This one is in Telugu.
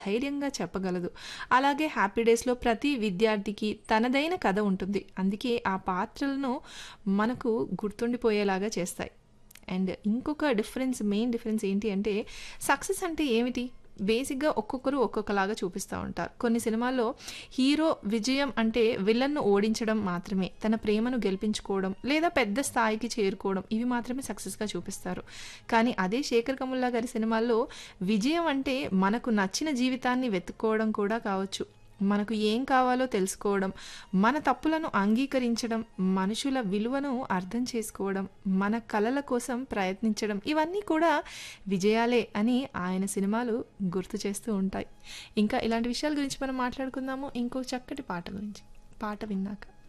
ధైర్యంగా చెప్పగలదు. అలాగే 'హ్యాపీ డేస్‌లో' ప్రతి విద్యార్థికి తనదైన కథ ఉంటుంది. అందుకే ఆ పాత్రలను మనకు గుర్తుండిపోయేలాగా చేస్తాయి. అండ్ ఇంకొక డిఫరెన్స్ మెయిన్ డిఫరెన్స్ ఏంటి అంటే సక్సెస్ అంటే ఏమిటి? బేసిక్‌గా ఒక్కొక్కరు ఒక్కొక్కలాగా చూపిస్తా ఉంటారు. కొన్ని సినిమాల్లో హీరో విజయం అంటే విలన్‌ను ఓడించడం మాత్రమే. తన ప్రేమను గెలిపించుకోవడం లేదా పెద్ద స్థాయికి చేరుకోవడం ఇవి మాత్రమే సక్సెస్‌గా చూపిస్తారు. కానీ అదే 'శేఖర్ కమ్ముల్లా' గారి సినిమాల్లో విజయం అంటే మనకు నచ్చిన జీవితాన్ని వెతుక్కోవడం కూడా కావచ్చు. మనకు ఏం కావాలో తెలుసుకోవడం, మన తప్పులను అంగీకరించడం, మనుషుల విలువను అర్థం చేసుకోవడం, మన కలల కోసం ప్రయత్నించడం ఇవన్నీ కూడా విజయాలే అని ఆయన సినిమాలు గుర్తు చేస్తూ ఉంటాయి. ఇంకా ఇలాంటి విషయాల గురించి మనం మాట్లాడుకుందాము ఇంకో చక్కటి పాట గురించి. పాట విన్నాక.